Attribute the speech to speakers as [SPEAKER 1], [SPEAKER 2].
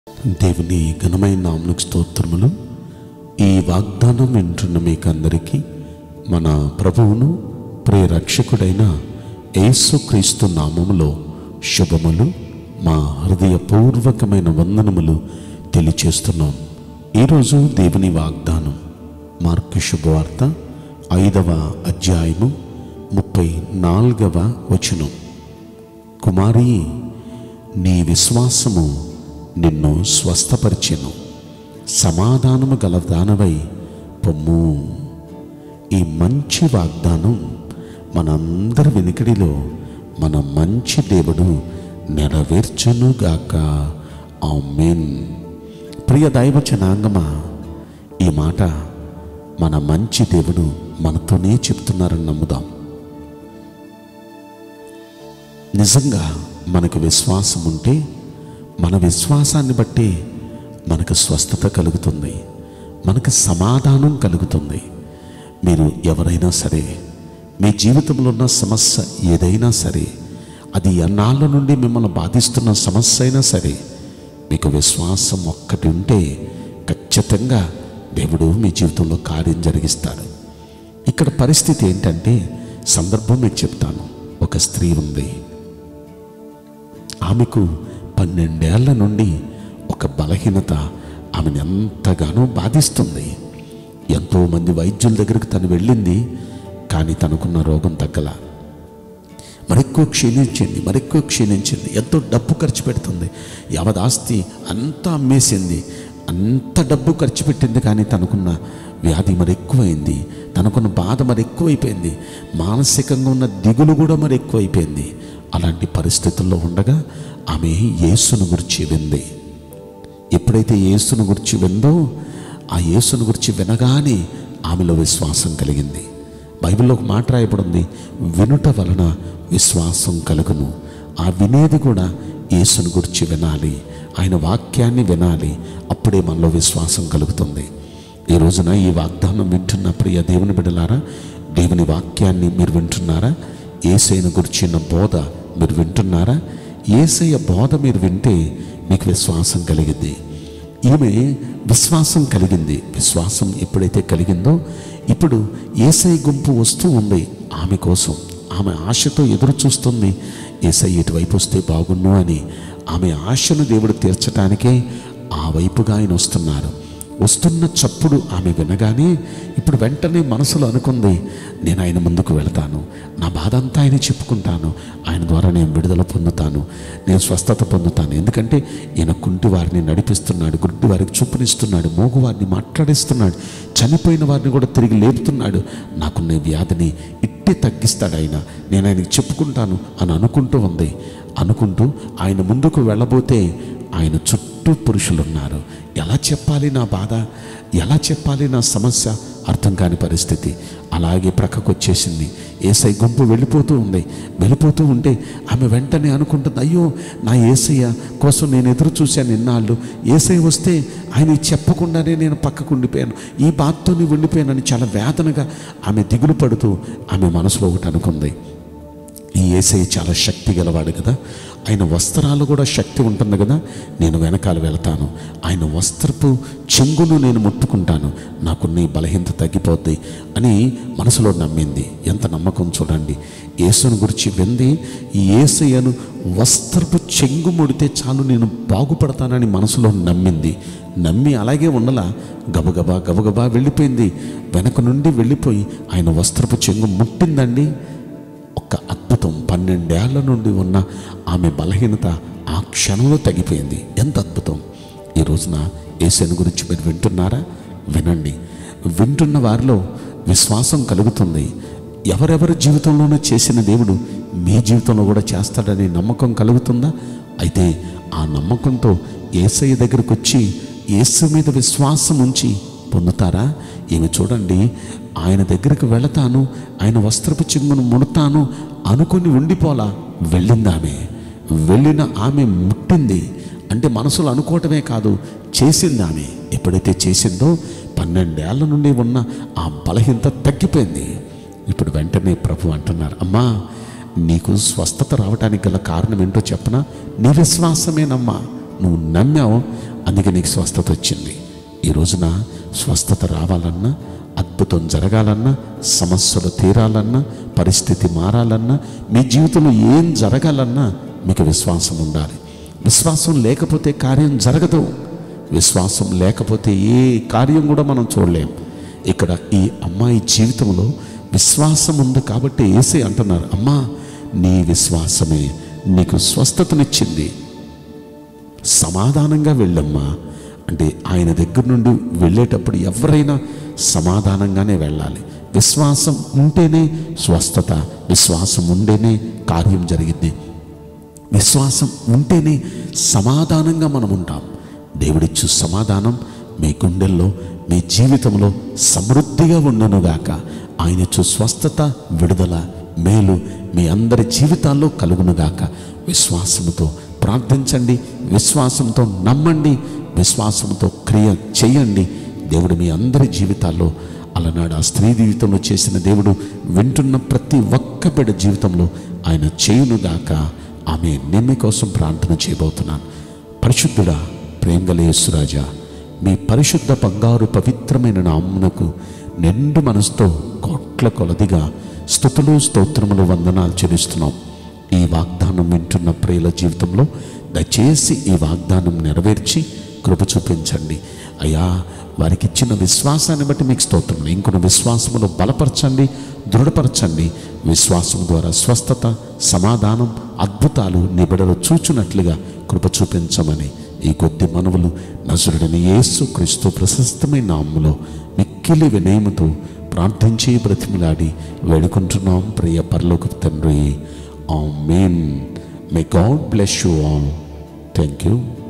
[SPEAKER 1] దేవుని ఘనమైన నామకు స్తోత్రములు ఈ వాగ్దానం వింటున్న మీకందరికీ మన ప్రభువును ప్రియ రక్షకుడైన యేసుక్రీస్తు నామములో శుభములు మా హృదయపూర్వకమైన వందనములు తెలియచేస్తున్నాం ఈరోజు దేవుని వాగ్దానం మార్కు శుభవార్త ఐదవ అధ్యాయము ముప్పై నాలుగవ వచనం కుమారి నీ విశ్వాసము నిన్ను స్వస్థపరిచెను సమాధానము గల దానవై పొమ్ము ఈ మంచి వాగ్దానం మనందరి వెనుకడిలో మన మంచి దేవుడు నెరవేర్చునుగాక ఆమెన్ ప్రియ దైవ జనాంగమా ఈ మాట మన మంచి దేవుడు మనతోనే చెప్తున్నారని నమ్ముదాం నిజంగా మనకు విశ్వాసం ఉంటే మన విశ్వాసాన్ని బట్టి మనకు స్వస్థత కలుగుతుంది మనకు సమాధానం కలుగుతుంది మీరు ఎవరైనా సరే మీ జీవితంలో ఉన్న సమస్య ఏదైనా సరే అది ఎన్నాళ్ళ నుండి మిమ్మల్ని బాధిస్తున్న సమస్య అయినా సరే మీకు విశ్వాసం ఒక్కటి ఉంటే ఖచ్చితంగా దేవుడు మీ జీవితంలో కార్యం జరిగిస్తాడు ఇక్కడ పరిస్థితి ఏంటంటే సందర్భం మీకు చెప్తాను ఒక స్త్రీ ఉంది ఆమెకు పన్నెండేళ్ల నుండి ఒక బలహీనత ఆమెను ఎంతగానో బాధిస్తుంది ఎంతోమంది వైద్యుల దగ్గరికి తను వెళ్ళింది కానీ తనకున్న రోగం తగ్గల మరెక్కువ క్షీణించింది మరెక్కువ క్షీణించింది ఎంతో డబ్బు ఖర్చు పెడుతుంది యావదాస్తి అంతా అమ్మేసింది అంత డబ్బు ఖర్చు పెట్టింది కానీ తనకున్న వ్యాధి మరి ఎక్కువైంది తనకున్న బాధ మరి ఎక్కువైపోయింది మానసికంగా ఉన్న దిగులు కూడా మరి ఎక్కువైపోయింది అలాంటి పరిస్థితుల్లో ఉండగా ఆమె యేసును గురించి వింది ఎప్పుడైతే యేసును గురించి విందో ఆ యేసును గురించి వినగానే ఆమెలో విశ్వాసం కలిగింది బైబిల్లో ఒక మాట రాయబడింది వినుట వలన విశ్వాసం కలుగును ఆ వినేది కూడా యేసును గురించి వినాలి ఆయన వాక్యాన్ని వినాలి అప్పుడే మనలో విశ్వాసం కలుగుతుంది ఈ రోజున ఈ వాగ్దానం వింటున్న ప్రియ దేవుని బిడలారా దేవుని వాక్యాన్ని మీరు వింటున్నారా ఏసైన గురించిన బోధ మీరు వింటున్నారా ఏసయ్య బోధ మీరు వింటే మీకు విశ్వాసం కలిగింది ఈమె విశ్వాసం కలిగింది విశ్వాసం ఎప్పుడైతే కలిగిందో ఇప్పుడు ఏసై గుంపు వస్తూ ఉంది ఆమె కోసం ఆమె ఆశతో ఎదురు చూస్తుంది ఏసై ఇటువైపు వస్తే బాగున్ను అని ఆమె ఆశను దేవుడు తీర్చడానికే ఆ వైపుగా ఆయన వస్తున్నారు వస్తున్న చప్పుడు ఆమె వినగానే ఇప్పుడు వెంటనే మనసులో అనుకుంది నేను ఆయన ముందుకు వెళతాను నా బాధ అంతా ఆయన చెప్పుకుంటాను ఆయన ద్వారా నేను విడుదల పొందుతాను నేను స్వస్థత పొందుతాను ఎందుకంటే ఈయన కుంటి వారిని నడిపిస్తున్నాడు గుడ్డి వారికి చూపునిస్తున్నాడు మోగు వారిని మాట్లాడిస్తున్నాడు చనిపోయిన వారిని కూడా తిరిగి లేపుతున్నాడు నాకున్న వ్యాధిని ఇట్టే తగ్గిస్తాడు ఆయన నేను ఆయనకి చెప్పుకుంటాను అని అనుకుంటూ ఉంది అనుకుంటూ ఆయన ముందుకు వెళ్ళబోతే ఆయన చుట్టూ పురుషులు ఉన్నారు ఎలా చెప్పాలి నా బాధ ఎలా చెప్పాలి నా సమస్య అర్థం కాని పరిస్థితి అలాగే ప్రక్కకు వచ్చేసింది ఏసై గుంపు వెళ్ళిపోతూ ఉంది వెళ్ళిపోతూ ఉంటే ఆమె వెంటనే అనుకుంటుంది అయ్యో నా ఏసయ్య కోసం నేను ఎదురు చూశాను ఇన్నాళ్ళు ఏసై వస్తే ఆయన చెప్పకుండానే నేను పక్కకు ఉండిపోయాను ఈ బాధతో నేను ఉండిపోయానని చాలా వేదనగా ఆమె దిగులు పడుతూ ఆమె మనసులో ఒకటి అనుకుంది ఈ ఏసై చాలా శక్తి గలవాడు కదా ఆయన వస్త్రాలు కూడా శక్తి ఉంటుంది కదా నేను వెనకాల వెళతాను ఆయన వస్త్రపు చెంగును నేను ముట్టుకుంటాను నాకు నీ బలహీనత తగ్గిపోద్ది అని మనసులో నమ్మింది ఎంత నమ్మకం చూడండి యేసును గురించి వింది ఈ ఏసయ్యను వస్త్రపు చెంగు ముడితే చాలు నేను బాగుపడతానని మనసులో నమ్మింది నమ్మి అలాగే ఉండలా గబగబా గబగబా వెళ్ళిపోయింది వెనక నుండి వెళ్ళిపోయి ఆయన వస్త్రపు చెంగు ముట్టిందండి ఒక్క అద్భుతం పన్నెండేళ్ల నుండి ఉన్న ఆమె బలహీనత ఆ క్షణంలో తగ్గిపోయింది ఎంత అద్భుతం ఈ రోజున ఏసైన గురించి మీరు వింటున్నారా వినండి వింటున్న వారిలో విశ్వాసం కలుగుతుంది ఎవరెవరి జీవితంలోనూ చేసిన దేవుడు మీ జీవితంలో కూడా చేస్తాడనే నమ్మకం కలుగుతుందా అయితే ఆ నమ్మకంతో ఏసయ్య దగ్గరకు వచ్చి యేసు మీద విశ్వాసం ఉంచి పొందుతారా ఈమె చూడండి ఆయన దగ్గరికి వెళతాను ఆయన వస్త్రపు చెంగును ముడతాను అనుకుని ఉండిపోలా వెళ్ళిందామె వెళ్ళిన ఆమె ముట్టింది అంటే మనసులో అనుకోవటమే కాదు చేసింది ఆమె ఎప్పుడైతే చేసిందో పన్నెండేళ్ల నుండి ఉన్న ఆ బలహీనత తగ్గిపోయింది ఇప్పుడు వెంటనే ప్రభు అంటున్నారు అమ్మా నీకు స్వస్థత రావడానికి గల కారణం ఏంటో చెప్పనా నీ విశ్వాసమేనమ్మా నువ్వు నమ్మావు అందుకే నీకు స్వస్థత వచ్చింది ఈ రోజున స్వస్థత రావాలన్నా అద్భుతం జరగాలన్నా సమస్యలు తీరాలన్నా పరిస్థితి మారాలన్నా మీ జీవితంలో ఏం జరగాలన్నా మీకు విశ్వాసం ఉండాలి విశ్వాసం లేకపోతే కార్యం జరగదు విశ్వాసం లేకపోతే ఏ కార్యం కూడా మనం చూడలేం ఇక్కడ ఈ అమ్మాయి జీవితంలో విశ్వాసం ఉంది కాబట్టి ఏసే అంటున్నారు అమ్మా నీ విశ్వాసమే నీకు స్వస్థతనిచ్చింది సమాధానంగా వెళ్ళమ్మా అంటే ఆయన దగ్గర నుండి వెళ్ళేటప్పుడు ఎవరైనా సమాధానంగానే వెళ్ళాలి విశ్వాసం ఉంటేనే స్వస్థత విశ్వాసం ఉంటేనే కార్యం జరిగింది విశ్వాసం ఉంటేనే సమాధానంగా మనం ఉంటాం దేవుడిచ్చు సమాధానం మీ గుండెల్లో మీ జీవితంలో సమృద్ధిగా ఉండనుగాక ఆయన ఇచ్చు స్వస్థత విడుదల మేలు మీ అందరి జీవితాల్లో కలుగునుగాక విశ్వాసముతో ప్రార్థించండి విశ్వాసంతో నమ్మండి విశ్వాసంతో క్రియ చేయండి దేవుడు మీ అందరి జీవితాల్లో అలనాడు ఆ స్త్రీ జీవితంలో చేసిన దేవుడు వింటున్న ప్రతి ఒక్క బిడ్డ జీవితంలో ఆయన చేయునుగాక ఆమె నిమ్మి కోసం ప్రార్థన చేయబోతున్నాను పరిశుద్ధుడా ప్రేమగల యేసురాజా మీ పరిశుద్ధ బంగారు పవిత్రమైన నామునకు నిండు మనసుతో కోట్ల కొలదిగా స్థుతులు స్తోత్రములు వందనాలు చెల్లిస్తున్నాం ఈ వాగ్దానం వింటున్న ప్రియుల జీవితంలో దయచేసి ఈ వాగ్దానం నెరవేర్చి కృప చూపించండి అయ్యా వారికి ఇచ్చిన విశ్వాసాన్ని బట్టి మీకు స్తోత్రం ఇంకొన విశ్వాసమును బలపరచండి దృఢపరచండి విశ్వాసం ద్వారా స్వస్థత సమాధానం అద్భుతాలు నీ బిడలు చూచున్నట్లుగా కృప చూపించమని ఈ కొద్ది మనవులు నజరుడిని యేసు క్రీస్తు ప్రశస్తమైన నామములో మిక్కిలి వినయముతో ప్రార్థించి బ్రతిమిలాడి వేడుకుంటున్నాం ప్రియ పరలోక తండ్రి amen may God bless you all thank you